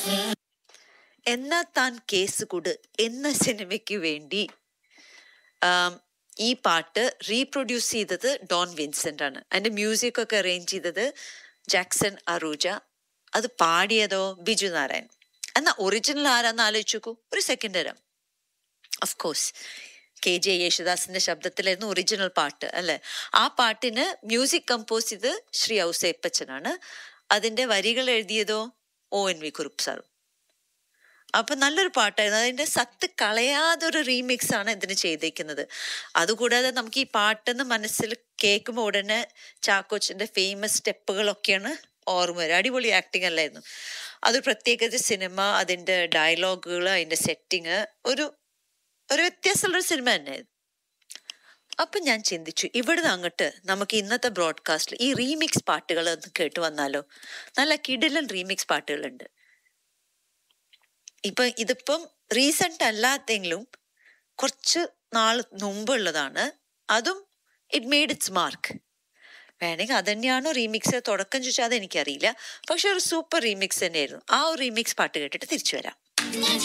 എന്നാ താൻ കേസ് കുട് എന്ന സിനിമയ്ക്ക് വേണ്ടി ആം, ഈ പാട്ട് റീപ്രൊഡ്യൂസ് ചെയ്തത് ഡോൺ വിൻസെന്റ് ആണ് അതിന്റെ മ്യൂസിക് ഒക്കെ അറേഞ്ച് ചെയ്തത് ജാക്സൺ അറൂജ അത് പാടിയതോ ബിജു നാരായൺ എന്നാ ഒറിജിനൽ ആരാന്ന് ആലോചിച്ച് നോക്കൂ ഒരു സെക്കൻഡ് തരാം ഓഫ് കോഴ്സ് കെ ജെ യേശുദാസിന്റെ ശബ്ദത്തിലായിരുന്നു ഒറിജിനൽ പാട്ട് അല്ലെ ആ പാട്ടിന് മ്യൂസിക് കമ്പോസ് ചെയ്ത് ശ്രീ ഔസേപ്പച്ചനാണ് അതിന്റെ വരികൾ എഴുതിയതോ ഒ എൻ വി കുറുപ്പ് സാറും അപ്പൊ നല്ലൊരു പാട്ടായിരുന്നു അതിന്റെ സത്ത് കളയാതെ ഒരു റീമിക്സ് ആണ് ഇതിന് ചെയ്തേക്കുന്നത് അതുകൂടാതെ നമുക്ക് ഈ പാട്ടെന്ന് മനസ്സിൽ കേൾക്കുമ്പോൾ ഉടനെ ചാക്കോച്ചിന്റെ ഫേമസ് സ്റ്റെപ്പുകളൊക്കെയാണ് ഓർമ്മ വരും അടിപൊളി ആക്ടിങ് അല്ലായിരുന്നു അത് പ്രത്യേകിച്ച് സിനിമ അതിന്റെ ഡയലോഗുകൾ അതിന്റെ സെറ്റിങ് ഒരു ഒരു വ്യത്യാസമുള്ളൊരു സിനിമ തന്നെയായിരുന്നു അപ്പൊ ഞാൻ ചിന്തിച്ചു ഇവിടുന്ന് അങ്ങോട്ട് നമുക്ക് ഇന്നത്തെ ബ്രോഡ്കാസ്റ്റിൽ ഈ റീമിക്സ് പാട്ടുകൾ ഒന്ന് കേട്ട് വന്നാലോ നല്ല കിടിലൻ റീമിക്സ് പാട്ടുകളുണ്ട് ഇപ്പൊ ഇതിപ്പം റീസെന്റ് അല്ലാത്തെങ്കിലും കുറച്ച് നാൾ മുമ്പുള്ളതാണ് അതും ഇറ്റ് മെയ്ഡ് ഇറ്റ്സ് മാർക്ക് വേണമെങ്കിൽ അത് തന്നെയാണോ റീമിക്സ് തുടക്കം ചോദിച്ചാൽ അത് എനിക്കറിയില്ല പക്ഷെ ഒരു സൂപ്പർ റീമിക്സ് തന്നെയായിരുന്നു ആ ഒരു റീമിക്സ് പാട്ട് കേട്ടിട്ട് തിരിച്ചു വരാം